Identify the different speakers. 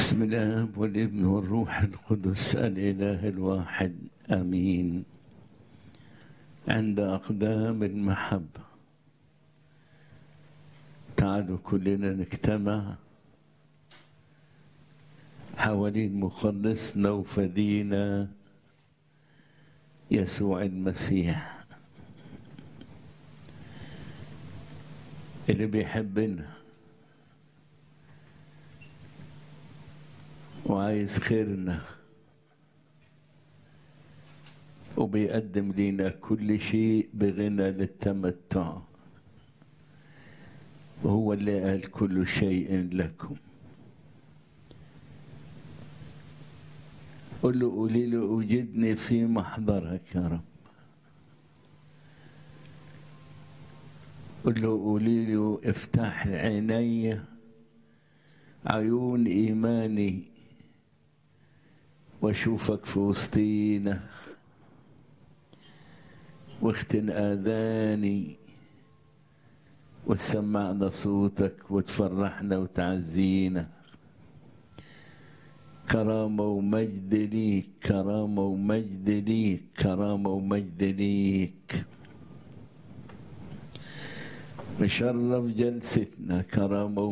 Speaker 1: بسم الله والابن والروح القدس الإله الواحد آمين عند أقدام المحبة تعالوا كلنا نجتمع حوالين مخلصنا وفدينا يسوع المسيح اللي بيحبنا وعايز خيرنا وبيقدم لنا كل شيء بغنى للتمتع وهو اللي قال كل شيء لكم قل له قولي له أوجدني في محضرك يا رب قل له قولي له افتح عيني عيون إيماني واشوفك في وسطينا واختن آذاني وتسمعنا صوتك وتفرحنا وتعزينا كرامة ومجد ليك كرامة ومجد ليك كرامة ومجد ليك مشرف جلستنا كرامة